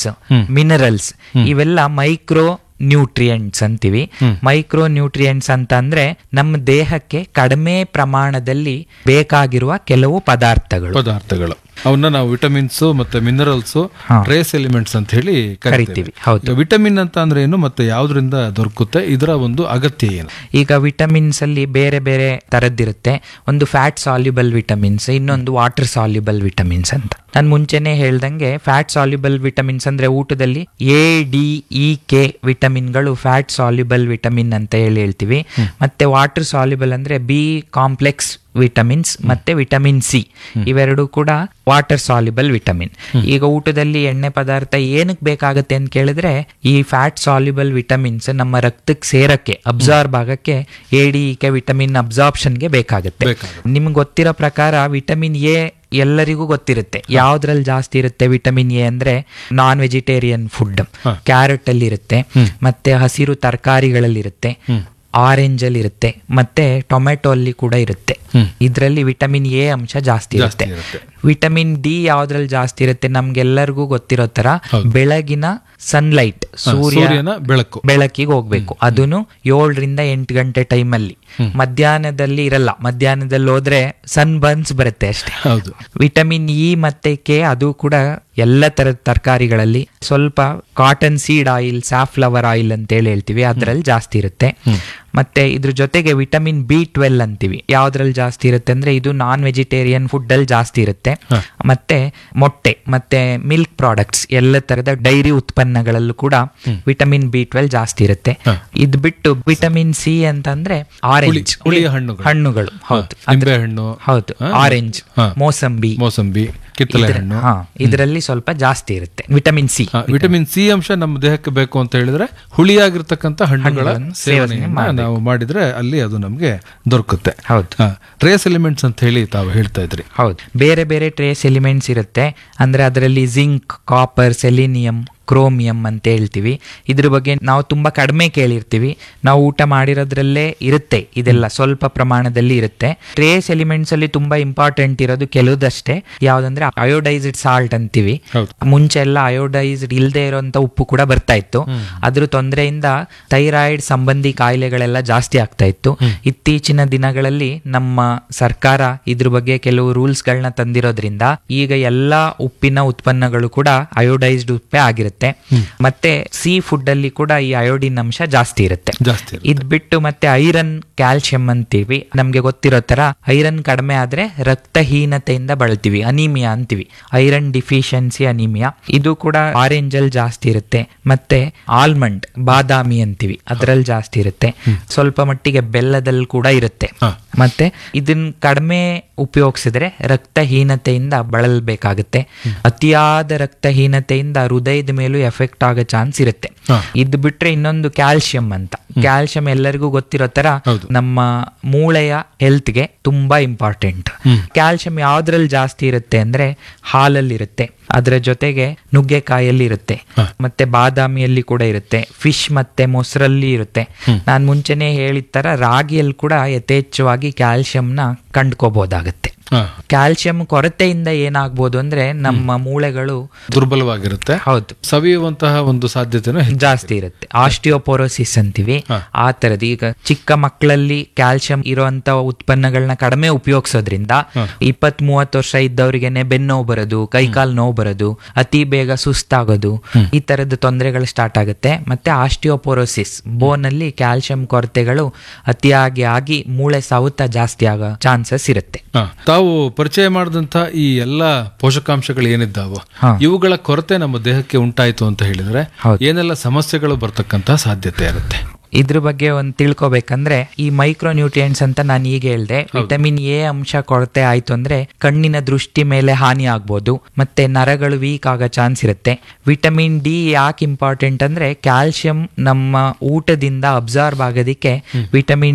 Vitamins minerals ಇವೆಲ್ಲ micronutrients ಅಂತೀವಿ micronutrients ಅಂತ ಅಂದ್ರೆ ನಮ್ಮ ದೇಹಕ್ಕೆ ಕಡಿಮೆ ಪ್ರಮಾಣದಲ್ಲಿ ಬೇಕಾಗಿರುವ ಕೆಲವು ಪದಾರ್ಥಗಳು ಪದಾರ್ಥಗಳು ಅವನ್ನ ನಾವು ವಿಟಮಿನ್ಸ್ ಮತ್ತೆ ಮಿನರಲ್ಸ್ ಹಾ. ಟ್ರೇಸ್ ಎಲಿಮೆಂಟ್ಸ್ ಅಂತ ಹೇಳಿ ಕರಿತೀವಿ, ಹೌದು. ವಿಟಮಿನ್ ಅಂತ ಅಂದ್ರೆ ಏನು ಮತ್ತೆ ಯಾವ್ದ್ರಿಂದ ದೊರಕುತ್ತೆ ಇದರ ಒಂದು ಅಗತ್ಯ ಏನು ಈಗ ವಿಟಮಿನ್ಸ್ ಅಲ್ಲಿ ಬೇರೆ ಬೇರೆ ತರದ್ದಿರುತ್ತೆ ಒಂದು ಫ್ಯಾಟ್ ಸಾಲ್ಯುಬಲ್ ವಿಟಮಿನ್ಸ್ ಇನ್ನೊಂದು ವಾಟರ್ ಸಾಲ್ಯುಬಲ್ ವಿಟಮಿನ್ಸ್ ಅಂತ ನಾನು ಮುಂಚೆನೆ ಹೇಳ್ದಂಗೆ ಫ್ಯಾಟ್ ಸಾಲ್ಯುಬಲ್ ವಿಟಮಿನ್ಸ್ ಅಂದ್ರೆ ಊಟದಲ್ಲಿ ಎ ಡಿ ಇ ಕೆ ವಿಟಮಿನ್ಗಳು ಫ್ಯಾಟ್ ಸಾಲ್ಯುಬಲ್ ವಿಟಮಿನ್ ಅಂತ ಹೇಳಿ ಹೇಳ್ತೀವಿ ಮತ್ತೆ ವಾಟರ್ ಸಾಲ್ಯುಬಲ್ ಅಂದ್ರೆ ಬಿ ಕಾಂಪ್ಲೆಕ್ಸ್ ವಿಟಮಿನ್ಸ್ ಮತ್ತೆ ವಿಟಮಿನ್ ಸಿ ಇವೆರಡು ಕೂಡ ವಾಟರ್ ಸಾಲ್ಯುಬಲ್ ವಿಟಮಿನ್ ಈಗ ಊಟದಲ್ಲಿ ಎಣ್ಣೆ ಪದಾರ್ಥ ಏನಕ್ಕೆ ಬೇಕಾಗತ್ತೆ ಅಂತ ಕೇಳಿದ್ರೆ ಈ ಫ್ಯಾಟ್ ಸಾಲ್ಯುಬಲ್ ವಿಟಮಿನ್ಸ್ ನಮ್ಮ ರಕ್ತಕ್ಕೆ ಸೇರಕ್ಕೆ ಅಬ್ಸಾರ್ಬ್ ಆಗಕ್ಕೆ ಎ ಡಿ ಕೆ ವಿಟಮಿನ್ ಅಬ್ಸಾರ್ಪ್ಷನ್ಗೆ ಬೇಕಾಗುತ್ತೆ ಬೇಕಾಗುತ್ತೆ. ನಿಮ್ಗೆ ಗೊತ್ತಿರೋ ಪ್ರಕಾರ ವಿಟಮಿನ್ ಎ ಎಲ್ಲರಿಗೂ ಗೊತ್ತಿರುತ್ತೆ ಯಾವ್ದ್ರಲ್ಲಿ ಜಾಸ್ತಿ ಇರುತ್ತೆ ವಿಟಮಿನ್ ಎ ಅಂದ್ರೆ ನಾನ್ ವೆಜಿಟೇರಿಯನ್ ಫುಡ್ ಕ್ಯಾರೆಟ್ ಅಲ್ಲಿ ಇರುತ್ತೆ ಮತ್ತೆ ಹಸಿರು ತರಕಾರಿಗಳಲ್ಲಿ ಇರುತ್ತೆ ಆರೆಂಜ್ ಅಲ್ಲಿ ಇರುತ್ತೆ ಮತ್ತೆ ಟೊಮೆಟೊ ಅಲ್ಲಿ ಕೂಡ ಇರುತ್ತೆ ಇದರಲ್ಲಿ ವಿಟಮಿನ್ ಎ ಅಂಶ ಜಾಸ್ತಿ ಇರುತ್ತೆ ಇರುತ್ತೆ. ವಿಟಮಿನ್ ಡಿ ಯಾವ್ದ್ರಲ್ಲಿ ಜಾಸ್ತಿ ಇರುತ್ತೆ ನಮ್ಗೆಲ್ಲರಿಗೂ ಗೊತ್ತಿರೋ ತರ ಬೆಳಗಿನ ಸನ್ಲೈಟ್ ಸೂರ್ಯ ಸೂರ್ಯನ ಬೆಳಕು ಬೆಳಕಿಗೆ ಹೋಗ್ಬೇಕು ಅದನ್ನು ಏಳರಿಂದ ಎಂಟು ಗಂಟೆ ಟೈಮಲ್ಲಿ ಮಧ್ಯಾಹ್ನದಲ್ಲಿ ಇರಲ್ಲ ಮಧ್ಯಾಹ್ನದಲ್ಲಿ ಹೋದ್ರೆ ಸನ್ ಬರ್ನ್ಸ್ ಬರುತ್ತೆ ಅಷ್ಟೇ ಹೌದು ವಿಟಮಿನ್ ಇ ಮತ್ತೆ ಕೆ ಅದು ಕೂಡ ಎಲ್ಲ ತರದ ತರಕಾರಿಗಳಲ್ಲಿ ಸ್ವಲ್ಪ cotton seed oil safflower oil ಅಂತ ಹೇಳಿ ಹೇಳ್ತೀವಿ ಅದ್ರಲ್ಲಿ ಜಾಸ್ತಿ ಇರುತ್ತೆ ಮತ್ತೆ ಇದ್ರ ಜೊತೆಗೆ ವಿಟಮಿನ್ ಬಿ ಟ್ವೆಲ್ ಅಂತೀವಿ ಯಾವ್ದ್ರಲ್ಲಿ ಜಾಸ್ತಿ ಇರುತ್ತೆ ಅಂದ್ರೆ ಇದು ನಾನ್ ವೆಜಿಟೇರಿಯನ್ ಫುಡ್ ಅಲ್ಲಿ ಜಾಸ್ತಿ ಇರುತ್ತೆ ಮತ್ತೆ ಮೊಟ್ಟೆ ಮತ್ತೆ ಮಿಲ್ಕ್ ಪ್ರಾಡಕ್ಟ್ಸ್ ಎಲ್ಲ ತರದ ಡೈರಿ ಉತ್ಪನ್ನಗಳಲ್ಲೂ ಕೂಡ ವಿಟಮಿನ್ ಬಿ ಟ್ವೆಲ್ ಜಾಸ್ತಿ ಇರುತ್ತೆ ಇದ್ ಬಿಟ್ಟು ವಿಟಮಿನ್ ಸಿ ಅಂತಂದ್ರೆ ಆರೆಂಜ್ ಹುಳಿಯ ಹಣ್ಣುಗಳು. ಹಣ್ಣುಗಳು ಹೌದು ನಿಂಬೆ ಹಣ್ಣು ಹೌದು ಹಾ. ಆರೆಂಜ್ ಹಾ. ಮೋಸಂಬಿ ಮೋಸಂಬಿ ಕಿತ್ತಳೆ ಇದ್ರ- ಹಣ್ಣು ಹಾ ಇದರಲ್ಲಿ ಸ್ವಲ್ಪ ಜಾಸ್ತಿ ಇರುತ್ತೆ ವಿಟಮಿನ್ ಸಿ ಹಾ, ವಿಟಮಿನ್ ಸಿ ಅಂಶ ನಮ್ಮ ದೇಹಕ್ಕೆ ಬೇಕು ಅಂತ ಹೇಳಿದ್ರೆ ಹುಳಿಯಾಗಿರ್ತಕ್ಕಂಥ ಹಣ್ಣುಗಳ ಹಣ್ಣುಗಳನ್ನು ಸೇವನೆ ಸೇವನೆಯನ್ನ ನಾವು ಮಾಡಿದ್ರೆ ಅಲ್ಲಿ ಅದು ನಮ್ಗೆ ದೊರಕುತ್ತೆ ಹೌದು ಟ್ರೇಸ್ ಎಲಿಮೆಂಟ್ಸ್ ಅಂತ ಹೇಳಿ ತಾವು ಹೇಳ್ತಾ ಇದ್ರಿ ಹೌದು ಬೇರೆ ಬೇರೆ ಟ್ರೇಸ್ ಎಲಿಮೆಂಟ್ಸ್ ಇರುತ್ತೆ ಅಂದ್ರೆ ಅದರಲ್ಲಿ ಜಿಂಕ್ ಕಾಪರ್ ಸೆಲಿನಿಯಂ ಕ್ರೋಮಿಯಂ ಅಂತ ಹೇಳ್ತೀವಿ ಇದ್ರ ಬಗ್ಗೆ ನಾವು ತುಂಬಾ ಕಡಿಮೆ ಕೇಳಿರ್ತೀವಿ ನಾವು ಊಟ ಮಾಡಿರೋದ್ರಲ್ಲೇ ಇರುತ್ತೆ ಇದೆಲ್ಲ ಸ್ವಲ್ಪ ಪ್ರಮಾಣದಲ್ಲಿ ಇರುತ್ತೆ ಟ್ರೇಸ್ ಎಲಿಮೆಂಟ್ಸ್ ಅಲ್ಲಿ ತುಂಬಾ ಇಂಪಾರ್ಟೆಂಟ್ ಇರೋದು ಕೆಲವುದಷ್ಟೇ ಯಾವ್ದಂದ್ರೆ ಅಯೋಡೈಸ್ಡ್ ಸಾಲ್ಟ್ ಅಂತೀವಿ ಹೌದು. ಮುಂಚೆ ಎಲ್ಲ ಅಯೋಡೈಸ್ಡ್ ಇಲ್ಲದೆ ಇರುವಂತ ಉಪ್ಪು ಕೂಡ ಬರ್ತಾ ಇತ್ತು ಅದ್ರ ತೊಂದರೆಯಿಂದ ಥೈರಾಯ್ಡ್ ಸಂಬಂಧಿ ಕಾಯಿಲೆಗಳೆಲ್ಲ ಜಾಸ್ತಿ ಆಗ್ತಾ ಇತ್ತು ಇತ್ತೀಚಿನ ದಿನಗಳಲ್ಲಿ ನಮ್ಮ ಸರ್ಕಾರ ಇದ್ರ ಬಗ್ಗೆ ಕೆಲವು ರೂಲ್ಸ್ ಗಳನ್ನ ತಂದಿರೋದ್ರಿಂದ ಈಗ ಎಲ್ಲಾ ಉಪ್ಪಿನ ಉತ್ಪನ್ನಗಳು ಕೂಡ ಅಯೋಡೈಸ್ಡ್ ಉಪ್ಪೇ ಆಗಿರುತ್ತೆ ಮತ್ತೆ ಸೀ ಫುಡ್ ಅಲ್ಲಿ ಕೂಡ ಈ ಅಯೋಡಿನ್ ಅಂಶ ಜಾಸ್ತಿ ಇರುತ್ತೆ ಜಾಸ್ತಿ ಇರುತ್ತೆ. ಇದ್ ಬಿಟ್ಟು ಮತ್ತೆ ಐರನ್ ಕ್ಯಾಲ್ಸಿಯಂ ಅಂತೀವಿ ನಮ್ಗೆ ಗೊತ್ತಿರೋ ತರ ಐರನ್ ಕಡಿಮೆ ಆದ್ರೆ ರಕ್ತಹೀನತೆಯಿಂದ ಬಳಲ್ತೀವಿ ಅನಿಮಿಯಾ ಅಂತೀವಿ ಐರನ್ ಡಿಫಿಷಿಯನ್ಸಿ ಅನಿಮಿಯಾ ಇದು ಕೂಡ ಆರೆಂಜ್ ಅಲ್ಲಿ ಜಾಸ್ತಿ ಇರುತ್ತೆ ಮತ್ತೆ ಆಲ್ಮಂಡ್ ಬಾದಾಮಿ ಅಂತೀವಿ ಅದ್ರಲ್ಲಿ ಜಾಸ್ತಿ ಇರುತ್ತೆ ಸ್ವಲ್ಪ ಮಟ್ಟಿಗೆ ಬೆಲ್ಲದಲ್ಲಿ ಕೂಡ ಇರುತ್ತೆ ಹಾ. ಮತ್ತೆ ಇದನ್ನ ಕಡಿಮೆ ಉಪಯೋಗಿಸಿದ್ರೆ ರಕ್ತಹೀನತೆಯಿಂದ ಬಳಲ್ಬೇಕಾಗುತ್ತೆ ಅತಿಯಾದ ರಕ್ತಹೀನತೆಯಿಂದ ಹೃದಯದ ಮೇಲೂ ಎಫೆಕ್ಟ್ ಆಗೋ ಚಾನ್ಸ್ ಇರುತ್ತೆ ಹಾ. ಇದ್ ಬಿಟ್ರೆ ಇನ್ನೊಂದು ಕ್ಯಾಲ್ಸಿಯಂ ಅಂತ ಕ್ಯಾಲ್ಸಿಯಂ ಎಲ್ಲರಿಗೂ ಗೊತ್ತಿರೋ ತರ ಹೌದು. ನಮ್ಮ ಮೂಳೆಯ ಹೆಲ್ತ್ಗೆ ತುಂಬಾ ಇಂಪಾರ್ಟೆಂಟ್ ಕ್ಯಾಲ್ಸಿಯಂ ಯಾವ್ದ್ರಲ್ಲಿ ಜಾಸ್ತಿ ಇರುತ್ತೆ ಅಂದ್ರೆ ಹಾಲಲ್ಲಿ ಇರುತ್ತೆ ಅದರ ಜೊತೆಗೆ ನುಗ್ಗೆಕಾಯಲ್ಲಿ ಇರುತ್ತೆ ಮತ್ತೆ ಬಾದಾಮಿಯಲ್ಲಿ ಕೂಡ ಇರುತ್ತೆ ಫಿಶ್ ಮತ್ತೆ ಮೊಸರಲ್ಲಿ ಇರುತ್ತೆ ನಾನು ಮುಂಚೆನೆ ಹೇಳಿದ ತರ ರಾಗಿಯಲ್ಲಿ ಕೂಡ ಯಥೇಚ್ಛವಾಗಿ ಕ್ಯಾಲ್ಸಿಯಂನ ಕಂಡ್ಕೋಬಹುದಾಗತ್ತೆ ಹಾ. ಕ್ಯಾಲ್ಸಿಯಂ ಕೊರತೆಯಿಂದ ಏನಾಗ್ಬೋದು ಅಂದ್ರೆ ನಮ್ಮ ಮೂಳೆಗಳು ದುರ್ಬಲವಾಗಿರುತ್ತೆ ಹೌದು ಸವಿಯುವಂತಹ ಒಂದು ಸಾಧ್ಯತೆನೂ ಹೆಚ್ಚು. ಜಾಸ್ತಿ ಇರುತ್ತೆ ಆಸ್ಟಿಯೋಪೋರೋಸಿಸ್ ಅಂತೀವಿ ಆ ತರದ್ ಈಗ ಚಿಕ್ಕ ಮಕ್ಕಳಲ್ಲಿ ಕ್ಯಾಲ್ಸಿಯಂ ಇರುವಂತ ಉತ್ಪನ್ನಗಳನ್ನ ಕಡಿಮೆ ಉಪಯೋಗಿಸೋದ್ರಿಂದ ಇಪ್ಪತ್ ಮೂವತ್ತು ವರ್ಷ ಇದ್ದವರಿಗೆನೆ ಬೆನ್ನೋವು ಬರೋದು ಕೈಕಾಲ್ ನೋವು ಬರೋದು ಅತಿ ಬೇಗ ಸುಸ್ತಾಗೋದು ಈ ತರದ ತೊಂದರೆಗಳು ಸ್ಟಾರ್ಟ್ ಆಗುತ್ತೆ ಮತ್ತೆ ಆಸ್ಟಿಯೋಪೋರೋಸಿಸ್ ಬೋನ್ ಅಲ್ಲಿ ಕ್ಯಾಲ್ಸಿಯಂ ಕೊರತೆಗಳು ಅತಿಯಾಗಿ ಆಗಿ ಮೂಳೆ ಸೌತ ಜಾಸ್ತಿ ಆಗೋ ಚಾನ್ಸಸ್ ಇರುತ್ತೆ ಹಾ. ತಾವು ಪರಿಚಯ ಮಾಡಿದಂತ ಈ ಎಲ್ಲಾ ಪೋಷಕಾಂಶಗಳು ಏನಿದ್ದಾವೋ ಹಾ. ಇವುಗಳ ಕೊರತೆ ನಮ್ಮ ದೇಹಕ್ಕೆ ಉಂಟಾಯಿತು ಅಂತ ಹೇಳಿದ್ರೆ ಹೌದು. ಏನೆಲ್ಲ ಸಮಸ್ಯೆಗಳು ಬರ್ತಕ್ಕಂತ ಸಾಧ್ಯತೆ ಇರುತ್ತೆ ಇದ್ರ ಬಗ್ಗೆ ಒಂದು ತಿಳ್ಕೊಬೇಕಂದ್ರೆ ಈ ಮೈಕ್ರೋ ನ್ಯೂಟ್ರಿಯೆಂಟ್ಸ್ ಅಂತ ನಾನು ಈಗ ಹೇಳ್ದೆ ವಿಟಮಿನ್ ಎ ಅಂಶ ಕೊರತೆ ಆಯ್ತು ಅಂದ್ರೆ ಕಣ್ಣಿನ ದೃಷ್ಟಿ ಮೇಲೆ ಹಾನಿ ಆಗ್ಬೋದು ಮತ್ತೆ ನರಗಳು ವೀಕ್ ಆಗೋ ಚಾನ್ಸ್ ಇರುತ್ತೆ ವಿಟಮಿನ್ ಡಿ ಯಾಕೆ ಇಂಪಾರ್ಟೆಂಟ್ ಅಂದ್ರೆ ಕ್ಯಾಲ್ಸಿಯಂ ನಮ್ಮ ಊಟದಿಂದ ಅಬ್ಸಾರ್ಬ್ ಆಗೋದಿಕ್ಕೆ ವಿಟಮಿನ್ ಡಿ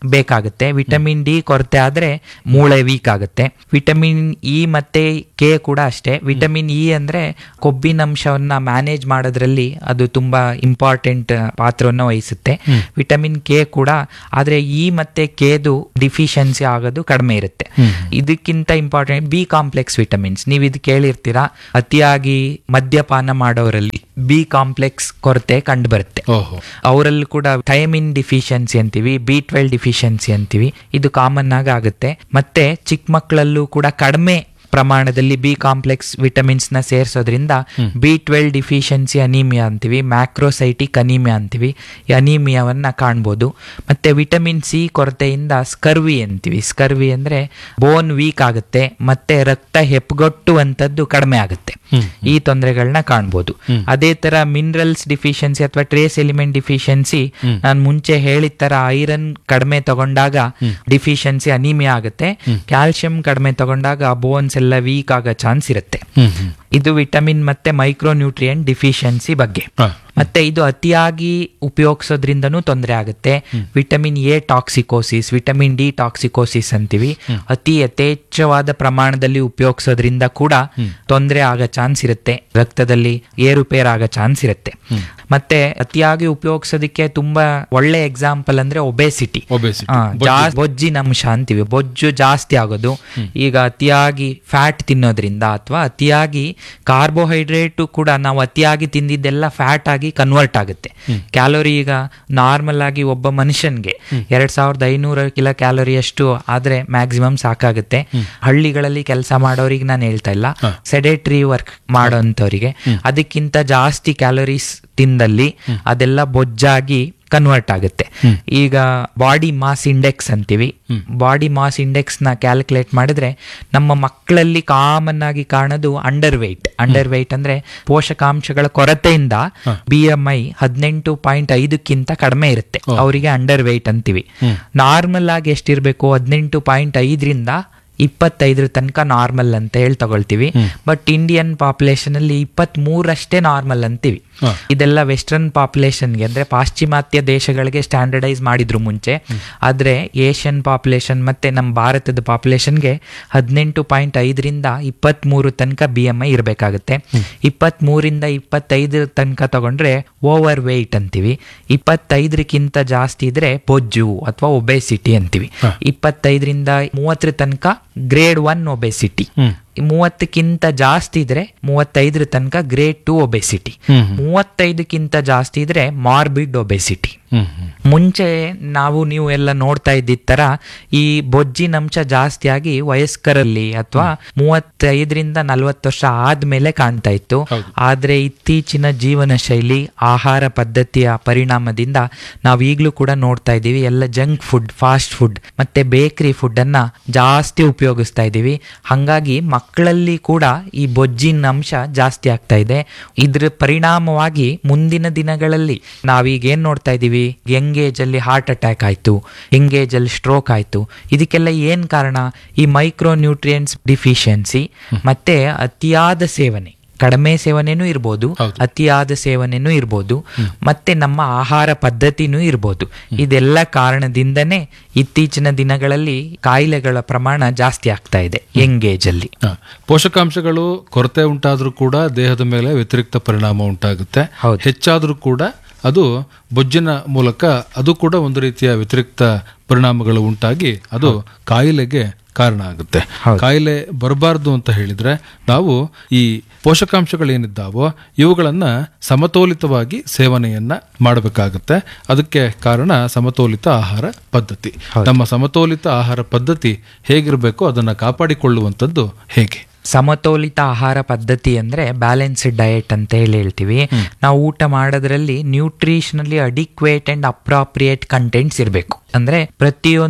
ಬೇಕಾಗುತ್ತೆ ವಿಟಮಿನ್ ಡಿ ಕೊರತೆ ಆದ್ರೆ ಮೂಳೆ ವೀಕ್ ಆಗುತ್ತೆ ವಿಟಮಿನ್ ಇ ಮತ್ತೆ ಕೆ ಕೂಡ ಅಷ್ಟೇ ವಿಟಮಿನ್ ಇ ಅಂದ್ರೆ ಕೊಬ್ಬಿನಂಶವನ್ನ ಮ್ಯಾನೇಜ್ ಮಾಡೋದ್ರಲ್ಲಿ ಅದು ತುಂಬಾ ಇಂಪಾರ್ಟೆಂಟ್ ಪಾತ್ರವನ್ನು ವಹಿಸುತ್ತೆ ವಿಟಮಿನ್ ಕೆ ಕೂಡ ಆದ್ರೆ ಇ ಮತ್ತೆ ಕೆದು ಡಿಫಿಷಿಯನ್ಸಿ ಆಗೋದು ಕಡಿಮೆ ಇರುತ್ತೆ ಇದಕ್ಕಿಂತ ಇಂಪಾರ್ಟೆಂಟ್ ಬಿ ಕಾಂಪ್ಲೆಕ್ಸ್ ವಿಟಮಿನ್ಸ್ ನೀವು ಇದು ಕೇಳಿರ್ತೀರಾ ಅತಿಯಾಗಿ ಮದ್ಯಪಾನ ಮಾಡೋರಲ್ಲಿ ಬಿ ಕಾಂಪ್ಲೆಕ್ಸ್ ಕೊರತೆ ಕಂಡು ಬರುತ್ತೆ ಓಹೋ ಅವರಲ್ಲೂ ಕೂಡ ಥೈಮಿನ್ ಡಿಫಿಷಿಯನ್ಸಿ ಅಂತೀವಿ ಬಿ ಟ್ವೆಲ್ ಡಿಫಿಷಿಯನ್ಸಿ ಅಂತೀವಿ ಇದು ಕಾಮನ್ ಆಗಿ ಆಗುತ್ತೆ ಮತ್ತೆ ಚಿಕ್ಕ ಮಕ್ಕಳಲ್ಲೂ ಕೂಡ ಕಡಿಮೆ ಪ್ರಮಾಣದಲ್ಲಿ ಬಿ ಕಾಂಪ್ಲೆಕ್ಸ್ ವಿಟಮಿನ್ಸ್ ನ ಸೇರಿಸೋದ್ರಿಂದ ಬಿ ಟ್ವೆಲ್ ಡಿಫಿಷಿಯನ್ಸಿ ಅನೀಮಿಯಾ ಅಂತೀವಿ ಮ್ಯಾಕ್ರೋಸೈಟಿಕ್ ಅನೀಮಿಯಾ ಅಂತೀವಿ ಈ ಅನೀಮಿಯಾವನ್ನ ಕಾಣ್ಬೋದು ಮತ್ತೆ ವಿಟಮಿನ್ ಸಿ ಕೊರತೆಯಿಂದ ಸ್ಕರ್ವಿ ಅಂತೀವಿ ಸ್ಕರ್ವಿ ಅಂದ್ರೆ ಬೋನ್ ವೀಕ್ ಆಗುತ್ತೆ ಮತ್ತೆ ರಕ್ತ ಹೆಪ್ಪುಗಟ್ಟುವಂಥದ್ದು ಕಡಿಮೆ ಆಗುತ್ತೆ ಈ ತೊಂದರೆಗಳನ್ನ ಕಾಣ್ಬೋದು ಅದೇ ತರ ಮಿನರಲ್ಸ್ ಡಿಫಿಷಿಯನ್ಸಿ ಅಥವಾ ಟ್ರೇಸ್ ಎಲಿಮೆಂಟ್ ಡಿಫಿಷಿಯನ್ಸಿ ನಾನು ಮುಂಚೆ ಹೇಳಿದ ತರ ಐರನ್ ಕಡಿಮೆ ತಗೊಂಡಾಗ ಡಿಫಿಷಿಯನ್ಸಿ ಅನಿಮಿಯಾ ಆಗುತ್ತೆ ಕ್ಯಾಲ್ಸಿಯಂ ಕಡಿಮೆ ತಗೊಂಡಾಗ ಬೋನ್ಸ್ ಎಲ್ಲ ವೀಕ್ ಆಗೋ ಚಾನ್ಸ್ ಇರುತ್ತೆ ಹ್ಮ್ ಹ್ಮ್ ಇದು ವಿಟಮಿನ್ ಮತ್ತೆ ಮೈಕ್ರೋ ನ್ಯೂಟ್ರಿಯೆಂಟ್ ಡಿಫಿಷಿಯನ್ಸಿ ಬಗ್ಗೆ ಹಾ. ಮತ್ತೆ ಇದು ಅತಿಯಾಗಿ ಉಪಯೋಗಿಸೋದ್ರಿಂದನೂ ತೊಂದರೆ ಆಗುತ್ತೆ vitamin A toxicosis vitamin D toxicosis ಅಂತೀವಿ ಅತಿ ಯಥೇಚ್ಛವಾದ ಪ್ರಮಾಣದಲ್ಲಿ ಉಪಯೋಗಿಸೋದ್ರಿಂದ ಕೂಡ ತೊಂದರೆ ಆಗೋ ಚಾನ್ಸ್ ಇರುತ್ತೆ ರಕ್ತದಲ್ಲಿ ಏರುಪೇರು ಆಗೋ ಚಾನ್ಸ್ ಇರುತ್ತೆ ಮತ್ತೆ ಅತಿಯಾಗಿ ಉಪಯೋಗಿಸೋದಕ್ಕೆ ತುಂಬಾ ಒಳ್ಳೆ ಎಕ್ಸಾಂಪಲ್ ಅಂದ್ರೆ ಒಬೆಸಿಟಿ Obesity. ಜಾಸ್ತಿ ಬೊಜ್ಜಿನ ಅಂಶ ಅಂತೀವಿ ಬೊಜ್ಜು ಜಾಸ್ತಿ ಆಗೋದು ಈಗ ಅತಿಯಾಗಿ ಫ್ಯಾಟ್ ತಿನ್ನೋದ್ರಿಂದ ಅಥವಾ ಅತಿಯಾಗಿ ಕಾರ್ಬೋಹೈಡ್ರೇಟ್ ಕೂಡ ನಾವು ಅತಿಯಾಗಿ ತಿಂದಿದ್ದೆಲ್ಲ ಫ್ಯಾಟ್ ಆಗಿ ಕನ್ವರ್ಟ್ ಆಗುತ್ತೆ ಕ್ಯಾಲೋರಿ ಈಗ ನಾರ್ಮಲ್ ಆಗಿ ಒಬ್ಬ ಮನುಷ್ಯನ್ಗೆ ಎರಡ್ ಸಾವಿರದ ಐನೂರು ಕಿಲೋ ಕ್ಯಾಲೋರಿ ಅಷ್ಟು ಆದ್ರೆ ಮ್ಯಾಕ್ಸಿಮಮ್ ಸಾಕಾಗುತ್ತೆ ಹಳ್ಳಿಗಳಲ್ಲಿ ಕೆಲಸ ಮಾಡೋರಿಗೆ ನಾನು ಹೇಳ್ತಾ ಇಲ್ಲ ಸೆಡೆಟ್ರಿ ವರ್ಕ್ ಮಾಡೋಂಥವ್ರಿಗೆ ಅದಕ್ಕಿಂತ ಜಾಸ್ತಿ ಕ್ಯಾಲೋರೀಸ್ ತಿಂದಲ್ಲಿ ಅದೆಲ್ಲ ಬೊಜ್ಜಾಗಿ ಕನ್ವರ್ಟ್ ಆಗುತ್ತೆ ಈಗ ಬಾಡಿ ಮಾಸ್ ಇಂಡೆಕ್ಸ್ ಅಂತೀವಿ ಬಾಡಿ ಮಾಸ್ ಇಂಡೆಕ್ಸ್ ನ ಕ್ಯಾಲ್ಕುಲೇಟ್ ಮಾಡಿದ್ರೆ ನಮ್ಮ ಮಕ್ಕಳಲ್ಲಿ ಕಾಮನ್ ಆಗಿ ಕಾಣೋದು ಅಂಡರ್ ವೆಯ್ಟ್ ಅಂಡರ್ ವೆಯ್ಟ್ ಅಂದ್ರೆ ಪೋಷಕಾಂಶಗಳ ಕೊರತೆಯಿಂದ ಬಿ ಎಂ ಐ ಹದಿನೆಂಟು ಪಾಯಿಂಟ್ ಐದಕ್ಕಿಂತ ಕಡಿಮೆ ಇರುತ್ತೆ ಅವರಿಗೆ ಅಂಡರ್ ವೆಯ್ಟ್ ಅಂತೀವಿ ನಾರ್ಮಲ್ ಆಗಿ ಎಷ್ಟಿರ್ಬೇಕು ಹದಿನೆಂಟು ಪಾಯಿಂಟ್ ಐದರಿಂದ ಇಪ್ಪತ್ತೈದರ ತನಕ ನಾರ್ಮಲ್ ಅಂತ ಹೇಳಿ ತಗೊಳ್ತೀವಿ ಬಟ್ ಇಂಡಿಯನ್ ಪಾಪ್ಯುಲೇಷನ್ ಅಲ್ಲಿ ಇಪ್ಪತ್ತ್ ಮೂರಷ್ಟೇ ನಾರ್ಮಲ್ ಅಂತೀವಿ ಹಾ. ಇದೆಲ್ಲ ವೆಸ್ಟರ್ನ್ ಪಾಪ್ಯುಲೇಷನ್ಗೆ ಅಂದ್ರೆ ಪಾಶ್ಚಿಮಾತ್ಯ ದೇಶಗಳಿಗೆ ಸ್ಟ್ಯಾಂಡರ್ಡೈಸ್ ಮಾಡಿದ್ರು ಮುಂಚೆ ಆದ್ರೆ ಏಷ್ಯನ್ ಪಾಪ್ಯುಲೇಷನ್ ಮತ್ತೆ ನಮ್ಮ ಭಾರತದ ಪಾಪ್ಯುಲೇಷನ್ಗೆ ಹದಿನೆಂಟು ಪಾಯಿಂಟ್ ಐದರಿಂದ ಇಪ್ಪತ್ತ್ ಮೂರು ತನಕ ಬಿ ಎಂ ಐ ಇರಬೇಕಾಗುತ್ತೆ ಇಪ್ಪತ್ತ್ ಮೂರಿಂದ ಇಪ್ಪತ್ತೈದರ ತನಕ ತಗೊಂಡ್ರೆ ಓವರ್ ವೆಯ್ಟ್ ಅಂತೀವಿ ಇಪ್ಪತ್ತೈದಕ್ಕಿಂತ ಜಾಸ್ತಿ ಇದ್ರೆ ಬೊಜ್ಜು ಅಥವಾ ಒಬೆಸಿಟಿ ಅಂತೀವಿ ಇಪ್ಪತ್ತೈದರಿಂದ ಮೂವತ್ತರ ತನಕ ಗ್ರೇಡ್ ಒನ್ ಒಬೆಸಿಟಿ ಹ್ಮ್. ಮೂವತ್ತಕ್ಕಿಂತ ಜಾಸ್ತಿ ಇದ್ರೆ ಮೂವತ್ತೈದರ ತನಕ ಗ್ರೇಡ್ ಟು ಒಬೆಸಿಟಿ ಹ್ಮ್. ಮೂವತ್ತೈದಕ್ಕಿಂತ ಜಾಸ್ತಿ ಇದ್ರೆ ಮಾರ್ಬಿಡ್ ಒಬೆಸಿಟಿ ಹ್ಮ್ ಹ್ಮ್ ಮುಂಚೆ ನಾವು ನೀವು ಎಲ್ಲ ನೋಡ್ತಾ ಇದ್ದಿದ್ ತರ ಈ ಬೊಜ್ಜಿನ ಅಂಶ ಜಾಸ್ತಿ ಆಗಿ ವಯಸ್ಕರಲ್ಲಿ ಅಥವಾ ಮೂವತ್ತೈದರಿಂದ ನಲವತ್ತು ವರ್ಷ ಆದ್ಮೇಲೆ ಕಾಣ್ತಾ ಇತ್ತು ಆದ್ರೆ ಇತ್ತೀಚಿನ ಜೀವನ ಶೈಲಿ ಆಹಾರ ಪದ್ಧತಿಯ ಪರಿಣಾಮದಿಂದ ನಾವು ಈಗಲೂ ಕೂಡ ನೋಡ್ತಾ ಇದ್ದೀವಿ ಎಲ್ಲ ಜಂಕ್ ಫುಡ್ ಫಾಸ್ಟ್ ಫುಡ್ ಮತ್ತೆ ಬೇಕರಿ ಫುಡ್ ಅನ್ನ ಜಾಸ್ತಿ ಉಪಯೋಗಿಸ್ತಾ ಇದ್ದೀವಿ ಹಂಗಾಗಿ ಮಕ್ಕಳಲ್ಲಿ ಕೂಡ ಈ ಬೊಜ್ಜಿನ ಅಂಶ ಜಾಸ್ತಿ ಆಗ್ತಾ ಇದೆ ಇದ್ರ ಪರಿಣಾಮವಾಗಿ ಮುಂದಿನ ದಿನಗಳಲ್ಲಿ ನಾವೀಗ ಏನ್ ನೋಡ್ತಾ ಇದ್ದೀವಿ ಯಂಗ್ ಏಜ್ ಅಲ್ಲಿ ಹಾರ್ಟ್ ಅಟ್ಯಾಕ್ ಆಯ್ತು ಯಂಗ್ ಏಜ್ ಅಲ್ಲಿ ಸ್ಟ್ರೋಕ್ ಆಯ್ತು ಇದಕ್ಕೆಲ್ಲ ಏನ್ ಕಾರಣ ಈ ಮೈಕ್ರೋ ನ್ಯೂಟ್ರಿಯೆಂಟ್ಸ್ ಡಿಫಿಷಿಯನ್ಸಿ ಮತ್ತೆ ಅತಿಯಾದ ಸೇವನೆ ಕಡಿಮೆ ಸೇವನೆನೂ ಇರ್ಬೋದು ಹೌದು. ಅತಿಯಾದ ಸೇವನೆನೂ ಇರ್ಬೋದು ಮತ್ತೆ ನಮ್ಮ ಆಹಾರ ಪದ್ಧತಿನೂ ಇರ್ಬೋದು ಇದೆಲ್ಲ ಕಾರಣದಿಂದನೇ ಇತ್ತೀಚಿನ ದಿನಗಳಲ್ಲಿ ಕಾಯಿಲೆಗಳ ಪ್ರಮಾಣ ಜಾಸ್ತಿ ಆಗ್ತಾ ಇದೆ ಯಂಗ್ ಏಜ್ ಅಲ್ಲಿ ಹಾ. ಪೋಷಕಾಂಶಗಳು ಕೊರತೆ ಉಂಟಾದ್ರೂ ಕೂಡ ದೇಹದ ಮೇಲೆ ವ್ಯತಿರಿಕ್ತ ಪರಿಣಾಮ ಉಂಟಾಗುತ್ತೆ ಹೌದು. ಹೆಚ್ಚಾದ್ರೂ ಕೂಡ ಅದು ಬೊಜ್ಜಿನ ಮೂಲಕ ಅದು ಕೂಡ ಒಂದು ರೀತಿಯ ವ್ಯತಿರಿಕ್ತ ಪರಿಣಾಮಗಳು ಉಂಟಾಗಿ ಅದು ಕಾಯಿಲೆಗೆ ಕಾರಣ ಆಗುತ್ತೆ ಹೌದು. ಕಾಯಿಲೆ ಬರಬಾರ್ದು ಅಂತ ಹೇಳಿದ್ರೆ ನಾವು ಈ ಪೋಷಕಾಂಶಗಳೇನಿದ್ದಾವೋ ಇವುಗಳನ್ನ ಸಮತೋಲಿತವಾಗಿ ಸೇವನೆಯನ್ನ ಮಾಡಬೇಕಾಗುತ್ತೆ ಅದಕ್ಕೆ ಕಾರಣ ಸಮತೋಲಿತ ಆಹಾರ ಪದ್ಧತಿ ನಮ್ಮ ಸಮತೋಲಿತ ಆಹಾರ ಪದ್ಧತಿ ಹೇಗಿರಬೇಕು ಅದನ್ನ ಕಾಪಾಡಿಕೊಳ್ಳುವಂಥದ್ದು ಹೇಗೆ ಸಮತೋಲಿತ ಆಹಾರ ಪದ್ಧತಿ ಅಂದ್ರೆ ಬ್ಯಾಲೆನ್ಸ್ಡ್ ಡಯಟ್ ಅಂತ ಹೇಳಿ ಹೇಳ್ತೀವಿ ನಾವು ಊಟ ಮಾಡೋದ್ರಲ್ಲಿ nutritionally adequate and appropriate contents ಇರಬೇಕು ಅಂದ್ರೆ ಪ್ರತಿಯೊಂದು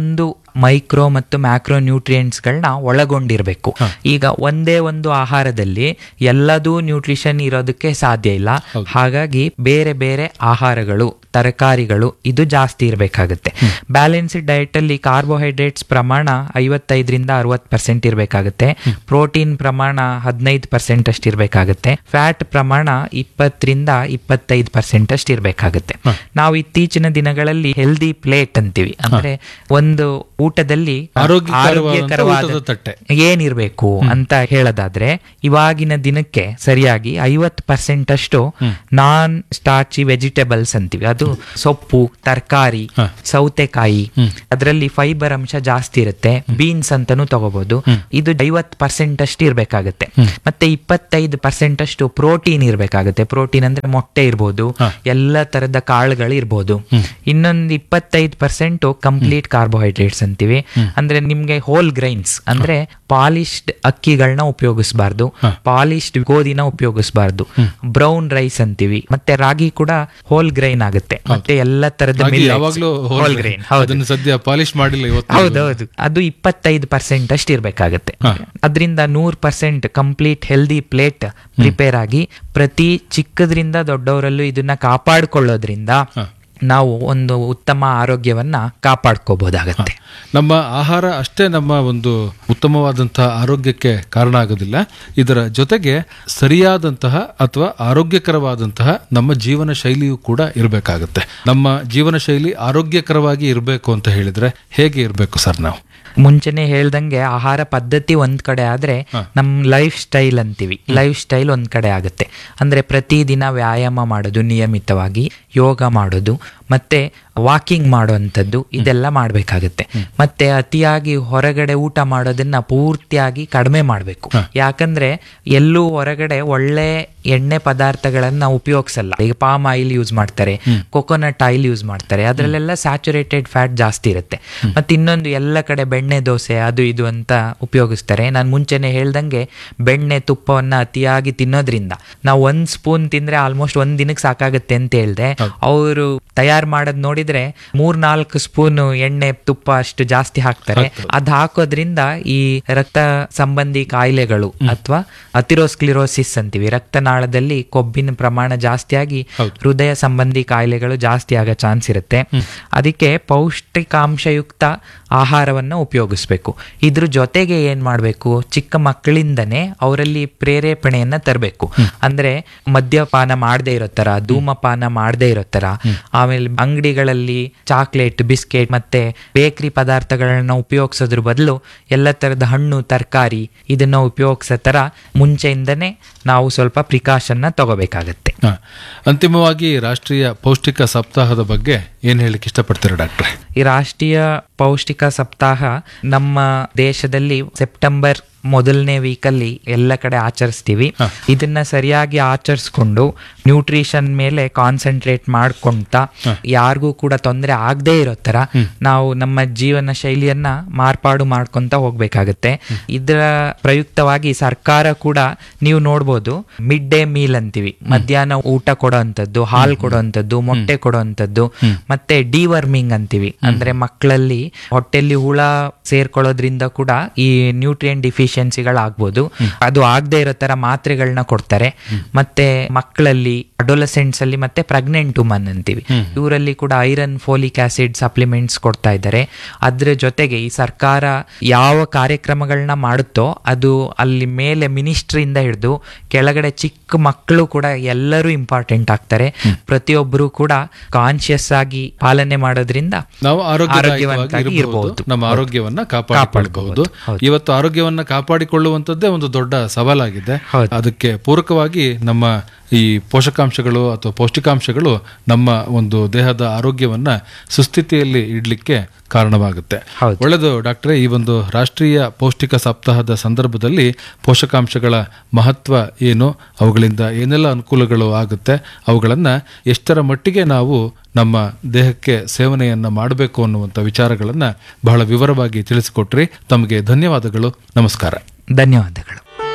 ಮೈಕ್ರೋ ಮತ್ತು ಮ್ಯಾಕ್ರೋ ನ್ಯೂಟ್ರಿಯೆಂಟ್ಸ್ಗಳನ್ನ ಒಳಗೊಂಡಿರಬೇಕು ಈಗ ಒಂದೇ ಒಂದು ಆಹಾರದಲ್ಲಿ ಎಲ್ಲದೂ ನ್ಯೂಟ್ರಿಷನ್ ಇರೋದಕ್ಕೆ ಸಾಧ್ಯ ಇಲ್ಲ ಹಾಗಾಗಿ ಬೇರೆ ಬೇರೆ ಆಹಾರಗಳು ತರಕಾರಿಗಳು ಇದು ಜಾಸ್ತಿ ಇರಬೇಕಾಗುತ್ತೆ ಬ್ಯಾಲೆನ್ಸ್ಡ್ ಡಯಟ್ ಅಲ್ಲಿ ಕಾರ್ಬೋಹೈಡ್ರೇಟ್ಸ್ ಪ್ರಮಾಣ ಐವತ್ತೈದರಿಂದ ಅರವತ್ತು ಪರ್ಸೆಂಟ್ ಇರಬೇಕಾಗುತ್ತೆ ಪ್ರೋಟೀನ್ ಪ್ರಮಾಣ ಹದಿನೈದು ಪರ್ಸೆಂಟ್ ಅಷ್ಟು ಇರಬೇಕಾಗುತ್ತೆ ಫ್ಯಾಟ್ ಪ್ರಮಾಣ ಇಪ್ಪತ್ತರಿಂದ ಇಪ್ಪತ್ತೈದು ಪರ್ಸೆಂಟ್ ಅಷ್ಟು ಇರಬೇಕಾಗುತ್ತೆ ನಾವು ಇತ್ತೀಚಿನ ದಿನಗಳಲ್ಲಿ ಹೆಲ್ದಿ ಪ್ಲೇಟ್ ಅಂತೀವಿ ಅಂದ್ರೆ ಒಂದು ಊಟದಲ್ಲಿ ಆರೋಗ್ಯಕರವಾದಂಥ ಊಟದ ತಟ್ಟೆ. ಏನಿರ್ಬೇಕು ಅಂತ ಹೇಳೋದಾದ್ರೆ ಇವಾಗಿನ ದಿನಕ್ಕೆ ಸರಿಯಾಗಿ ಐವತ್ತು ಪರ್ಸೆಂಟ್ ಅಷ್ಟು ನಾನ್ ಸ್ಟಾರ್ಚಿ ವೆಜಿಟೇಬಲ್ಸ್ ಅಂತೀವಿ ಅದು ಸೊಪ್ಪು ತರಕಾರಿ ಹ. ಸೌತೆಕಾಯಿ ಅದರಲ್ಲಿ ಫೈಬರ್ ಅಂಶ ಜಾಸ್ತಿ ಇರುತ್ತೆ ಬೀನ್ಸ್ ಅಂತಾನು ತಗೋಬಹುದು ಇದು ಐವತ್ತು ಪರ್ಸೆಂಟ್ ಅಷ್ಟು ಇರ್ಬೇಕಾಗತ್ತೆ ಮತ್ತೆ ಇಪ್ಪತ್ತೈದು ಪರ್ಸೆಂಟ್ ಅಷ್ಟು ಪ್ರೋಟೀನ್ ಇರ್ಬೇಕಾಗತ್ತೆ ಪ್ರೋಟೀನ್ ಅಂದ್ರೆ ಮೊಟ್ಟೆ ಇರ್ಬೋದು ಎಲ್ಲ ತರದ ಕಾಳುಗಳು ಇರ್ಬೋದು ಇನ್ನೊಂದು ಇಪ್ಪತ್ತೈದು ಪರ್ಸೆಂಟ್ ಕಂಪ್ಲೀಟ್ ಕಾರ್ಬೋಹೈಡ್ರೇಟ್ಸ್ ಅಂತೀವಿ ಅಂದ್ರೆ ನಿಮ್ಗೆ ಹೋಲ್ ಗ್ರೈನ್ಸ್ ಅಂದ್ರೆ ಪಾಲಿಶ್ಡ್ ಅಕ್ಕಿಗಳನ್ನ ಉಪಯೋಗಿಸಬಾರ್ದು ಪಾಲಿಶ್ಡ್ ಗೋಧಿನ ಉಪಯೋಗಿಸಬಾರ್ದು ಬ್ರೌನ್ ರೈಸ್ ಅಂತೀವಿ ಮತ್ತೆ ರಾಗಿ ಕೂಡ ಹೋಲ್ ಗ್ರೈನ್ ಆಗುತ್ತೆ ಮತ್ತೆ ಎಲ್ಲ ತರದ ರಾಗಿ ಯಾವಾಗ್ಲೂ ಹೋಲ್ ಗ್ರೈನ್ ಹೌದು ಅದನ್ನ ಸದ್ಯ ಪಾಲಿಶ್ ಮಾಡಿಲ್ಲ ಇವತ್ತು ಹೌದೌದು ಅದು ಇಪ್ಪತ್ತೈದು ಪರ್ಸೆಂಟ್ ಅಷ್ಟು ಇರ್ಬೇಕಾಗತ್ತೆ ಅದರಿಂದ ನೂರ್ percent complete healthy plate prepare ಆಗಿ ಪ್ರತಿ ಚಿಕ್ಕದ್ರಿಂದ ದೊಡ್ಡವರಲ್ಲೂ ಇದನ್ನ ಕಾಪಾಡ್ಕೊಳ್ಳೋದ್ರಿಂದ ನಾವು ಒಂದು ಉತ್ತಮ ಆರೋಗ್ಯವನ್ನ ಕಾಪಾಡ್ಕೋಬಹುದಾಗತ್ತೆ ನಮ್ಮ ಆಹಾರ ಅಷ್ಟೇ ನಮ್ಮ ಒಂದು ಉತ್ತಮವಾದಂತಹ ಆರೋಗ್ಯಕ್ಕೆ ಕಾರಣ ಆಗೋದಿಲ್ಲ ಇದರ ಜೊತೆಗೆ ಸರಿಯಾದಂತಹ ಅಥವಾ ಆರೋಗ್ಯಕರವಾದಂತಹ ನಮ್ಮ ಜೀವನ ಶೈಲಿಯೂ ಕೂಡ ಇರಬೇಕಾಗುತ್ತೆ ನಮ್ಮ ಜೀವನ ಶೈಲಿ ಆರೋಗ್ಯಕರವಾಗಿ ಇರಬೇಕು ಅಂತ ಹೇಳಿದ್ರೆ ಹೇಗೆ ಇರಬೇಕು ಸರ್ ನಾವು ಮುಂಚೆನೆ ಹೇಳ್ದಂಗೆ ಆಹಾರ ಪದ್ಧತಿ ಒಂದ್ ಕಡೆ ಆದ್ರೆ ನಮ್ ಲೈಫ್ ಸ್ಟೈಲ್ ಅಂತೀವಿ ಲೈಫ್ ಸ್ಟೈಲ್ ಒಂದ್ ಕಡೆ ಆಗುತ್ತೆ ಅಂದ್ರೆ ಪ್ರತಿದಿನ ವ್ಯಾಯಾಮ ಮಾಡೋದು ನಿಯಮಿತವಾಗಿ ಯೋಗ ಮಾಡೋದು ಮತ್ತೆ ವಾಕಿಂಗ್ ಮಾಡುವಂಥದ್ದು ಇದೆಲ್ಲ ಮಾಡಬೇಕಾಗುತ್ತೆ ಮತ್ತೆ ಅತಿಯಾಗಿ ಹೊರಗಡೆ ಊಟ ಮಾಡೋದನ್ನ ಪೂರ್ತಿಯಾಗಿ ಕಡಿಮೆ ಮಾಡಬೇಕು ಯಾಕಂದ್ರೆ ಎಲ್ಲೂ ಹೊರಗಡೆ ಒಳ್ಳೆ ಎಣ್ಣೆ ಪದಾರ್ಥಗಳನ್ನ ಉಪಯೋಗಿಸಲ್ಲ ಈಗ ಪಾಮ್ ಆಯಿಲ್ ಯೂಸ್ ಮಾಡ್ತಾರೆ ಕೊಕೊನಟ್ ಆಯಿಲ್ ಯೂಸ್ ಮಾಡ್ತಾರೆ ಅದರಲ್ಲೆಲ್ಲ ಸ್ಯಾಚುರೇಟೆಡ್ ಫ್ಯಾಟ್ ಜಾಸ್ತಿ ಇರುತ್ತೆ ಮತ್ತೆ ಇನ್ನೊಂದು ಎಲ್ಲ ಕಡೆ ಬೆಣ್ಣೆ ದೋಸೆ ಅದು ಇದು ಅಂತ ಉಪಯೋಗಿಸ್ತಾರೆ ನಾನು ಮುಂಚೆನೆ ಹೇಳ್ದಂಗೆ ಬೆಣ್ಣೆ ತುಪ್ಪವನ್ನ ಅತಿಯಾಗಿ ತಿನ್ನೋದ್ರಿಂದ ನಾವು ಒಂದ್ ಸ್ಪೂನ್ ತಿಂದ್ರೆ ಆಲ್ಮೋಸ್ಟ್ ಒಂದ್ ದಿನಕ್ಕೆ ಸಾಕಾಗುತ್ತೆ ಅಂತ ಹೇಳ್ದೆ ಅವರು ತಯಾರು ಮಾಡೋದ್ ನೋಡಿದ್ರೆ ಮೂರ್ ನಾಲ್ಕು ಸ್ಪೂನ್ ಎಣ್ಣೆ ತುಪ್ಪ ಅಷ್ಟು ಜಾಸ್ತಿ ಹಾಕ್ತಾರೆ ಅದ್ ಹಾಕೋದ್ರಿಂದ ಈ ರಕ್ತ ಸಂಬಂಧಿ ಕಾಯಿಲೆಗಳು ಅಥವಾ ಅಥಿರೋಸ್ಕ್ಲಿರೋಸಿಸ್ ಅಂತೀವಿ ರಕ್ತನಾಳದಲ್ಲಿ ಕೊಬ್ಬಿನ ಪ್ರಮಾಣ ಜಾಸ್ತಿಯಾಗಿ ಹೃದಯ ಸಂಬಂಧಿ ಕಾಯಿಲೆಗಳು ಜಾಸ್ತಿ ಆಗೋ ಚಾನ್ಸ್ ಇರುತ್ತೆ ಅದಕ್ಕೆ ಪೌಷ್ಟಿಕಾಂಶಯುಕ್ತ ಆಹಾರವನ್ನ ಉಪಯೋಗಿಸ್ಬೇಕು ಇದ್ರ ಜೊತೆಗೆ ಏನ್ ಮಾಡ್ಬೇಕು ಚಿಕ್ಕ ಮಕ್ಕಳಿಂದನೇ ಅವರಲ್ಲಿ ಪ್ರೇರೇಪಣೆಯನ್ನ ತರಬೇಕು ಅಂದ್ರೆ ಮದ್ಯಪಾನ ಮಾಡದೇ ಇರೋ ತರ ಧೂಮಪಾನ ಮಾಡದೇ ಇರೋ ತರ ಆಮೇಲೆ ಅಂಗಡಿಗಳಲ್ಲಿ ಚಾಕ್ಲೇಟ್ ಬಿಸ್ಕೆಟ್ ಮತ್ತೆ ಬೇಕರಿ ಪದಾರ್ಥಗಳನ್ನ ಉಪಯೋಗಿಸೋದ್ರ ಬದಲು ಎಲ್ಲ ತರದ ಹಣ್ಣು ತರಕಾರಿ ಇದನ್ನ ಉಪಯೋಗಿಸೋ ತರ ಮುಂಚೆಯಿಂದನೇ ನಾವು ಸ್ವಲ್ಪ ಪ್ರಿಕಾಷನ್ನ ತಗೋಬೇಕಾಗತ್ತೆ ಹ. ಅಂತಿಮವಾಗಿ ರಾಷ್ಟ್ರೀಯ ಪೌಷ್ಟಿಕ ಸಪ್ತಾಹದ ಬಗ್ಗೆ ಏನ್ ಹೇಳಿಕ್ಕೆ ಇಷ್ಟಪಡ್ತೀರಾ ಡಾಕ್ಟ್ರೆ ಈ ರಾಷ್ಟ್ರೀಯ ಪೌಷ್ಟಿಕ ಸಪ್ತಾಹ ನಮ್ಮ ದೇಶದಲ್ಲಿ ಸೆಪ್ಟೆಂಬರ್ ಮೊದಲನೇ ವೀಕಲ್ಲಿ ಎಲ್ಲ ಕಡೆ ಆಚರಿಸ್ತೀವಿ ಇದನ್ನ ಸರಿಯಾಗಿ ಆಚರಿಸ್ಕೊಂಡು ನ್ಯೂಟ್ರಿಷನ್ ಮೇಲೆ ಕಾನ್ಸಂಟ್ರೇಟ್ ಮಾಡ್ಕೊಂತ ಯಾರಿಗೂ ಕೂಡ ತೊಂದರೆ ಆಗದೆ ಇರೋ ತರ ನಾವು ನಮ್ಮ ಜೀವನ ಶೈಲಿಯನ್ನ ಮಾರ್ಪಾಡು ಮಾಡ್ಕೊಂತ ಹೋಗ್ಬೇಕಾಗತ್ತೆ ಇದರ ಪ್ರಯುಕ್ತವಾಗಿ ಸರ್ಕಾರ ಕೂಡ ನೀವು ನೋಡ್ಬೋದು ಮಿಡ್ ಡೇ ಮೀಲ್ ಅಂತೀವಿ ಮಧ್ಯಾಹ್ನ ಊಟ ಕೊಡೋಂಥದ್ದು ಹಾಲು ಕೊಡೋಂಥದ್ದು ಮೊಟ್ಟೆ ಕೊಡೋಂಥದ್ದು ಮತ್ತೆ ಡಿವರ್ಮಿಂಗ್ ಅಂತೀವಿ ಅಂದ್ರೆ ಮಕ್ಕಳಲ್ಲಿ ಹೊಟ್ಟೆಲಿ ಹುಳ ಸೇರ್ಕೊಳ್ಳೋದ್ರಿಂದ ಕೂಡ ಈ ನ್ಯೂಟ್ರಿಯನ್ ಡಿಫಿಷಿಯನ್ಸಿಗಳಾಗ್ಬೋದು ಅದು ಆಗದೆ ಇರೋ ತರ ಮಾತ್ರೆಗಳನ್ನ ಕೊಡ್ತಾರೆ ಮತ್ತೆ ಮಕ್ಕಳಲ್ಲಿ ಅಡೋಲಸೆಂಟ್ಸ್ ಅಲ್ಲಿ ಮತ್ತೆ ಪ್ರೆಗ್ನೆಂಟ್ ವುಮನ್ ಅಂತೀವಿ ಇವರಲ್ಲಿ ಕೂಡ ಐರನ್ ಫೋಲಿಕ್ ಆಸಿಡ್ ಸಪ್ಲಿಮೆಂಟ್ಸ್ ಕೊಡ್ತಾ ಇದ್ದಾರೆ ಅದ್ರ ಜೊತೆಗೆ ಈ ಸರ್ಕಾರ ಯಾವ ಕಾರ್ಯಕ್ರಮಗಳನ್ನ ಮಾಡುತ್ತೋ ಅದು ಅಲ್ಲಿ ಮೇಲೆ ಮಿನಿಸ್ಟ್ರಿಯಿಂದ ಹಿಡಿದು ಕೆಳಗಡೆ ಚಿಕ್ಕ ಮಕ್ಕಳು ಕೂಡ ಎಲ್ಲರೂ ಇಂಪಾರ್ಟೆಂಟ್ ಆಗ್ತಾರೆ ಪ್ರತಿಯೊಬ್ಬರು ಕೂಡ ಕಾನ್ಶಿಯಸ್ ಆಗಿ ಪಾಲನೆ ಮಾಡೋದ್ರಿಂದ ನಾವು ಆರೋಗ್ಯವಾಗಿ ಆರೋಗ್ಯವಂತಾಗಿ ಇರಬಹುದು ಇರ್ಬೋದು. ನಮ್ಮ ಆರೋಗ್ಯವನ್ನ ಕಾಪಾಡಿಕೊಳ್ಳಬಹುದು ಇವತ್ತು ಆರೋಗ್ಯವನ್ನ ಕಾಪಾಡಿಕೊಳ್ಳುವಂತದ್ದೇ ಒಂದು ದೊಡ್ಡ ಸವಾಲಾಗಿದೆ ಹೌದು. ಅದಕ್ಕೆ ಪೂರಕವಾಗಿ ನಮ್ಮ ಈ ಪೋಷಕಾಂಶಗಳು ಅಥವಾ ಪೌಷ್ಟಿಕಾಂಶಗಳು ನಮ್ಮ ಒಂದು ದೇಹದ ಆರೋಗ್ಯವನ್ನ ಸುಸ್ಥಿತಿಯಲ್ಲಿ ಇಡ್ಲಿಕ್ಕೆ ಕಾರಣವಾಗುತ್ತೆ ಹೌದು. ಒಳ್ಳೆಯದು ಡಾಕ್ಟ್ರೆ ಈ ಒಂದು ರಾಷ್ಟ್ರೀಯ ಪೌಷ್ಟಿಕ ಸಪ್ತಾಹದ ಸಂದರ್ಭದಲ್ಲಿ ಪೋಷಕಾಂಶಗಳ ಮಹತ್ವ ಏನು ಅವುಗಳಿಂದ ಏನೆಲ್ಲ ಅನುಕೂಲಗಳು ಆಗುತ್ತೆ ಅವುಗಳನ್ನ ಎಷ್ಟರ ಮಟ್ಟಿಗೆ ನಾವು ನಮ್ಮ ದೇಹಕ್ಕೆ ಸೇವನೆಯನ್ನ ಮಾಡಬೇಕು ಅನ್ನುವಂಥ ವಿಚಾರಗಳನ್ನ ಬಹಳ ವಿವರವಾಗಿ ತಿಳಿಸಿಕೊಟ್ರಿ ತಮಗೆ ಧನ್ಯವಾದಗಳು ನಮಸ್ಕಾರ ಧನ್ಯವಾದಗಳು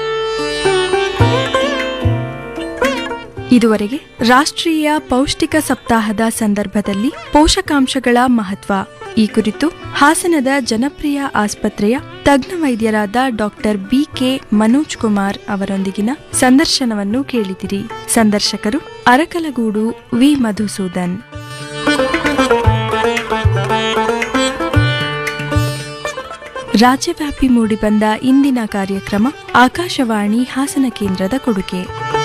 ಇದುವರೆಗೆ ರಾಷ್ಟ್ರೀಯ ಪೌಷ್ಟಿಕ ಸಪ್ತಾಹದ ಸಂದರ್ಭದಲ್ಲಿ ಪೋಷಕಾಂಶಗಳ ಮಹತ್ವ ಈ ಕುರಿತು ಹಾಸನದ ಜನಪ್ರಿಯ ಆಸ್ಪತ್ರೆಯ ತಜ್ಞ ವೈದ್ಯರಾದ doctor B K Manoj Kumar ಅವರೊಂದಿಗಿನ ಸಂದರ್ಶನವನ್ನು ಕೇಳಿದಿರಿ ಸಂದರ್ಶಕರು ಅರಕಲಗೂಡು ವಿ ಮಧುಸೂದನ್ ರಾಜ್ಯವ್ಯಾಪಿ ಮೂಡಿಬಂದ ಇಂದಿನ ಕಾರ್ಯಕ್ರಮ ಆಕಾಶವಾಣಿ ಹಾಸನ ಕೇಂದ್ರದ ಕೊಡುಗೆ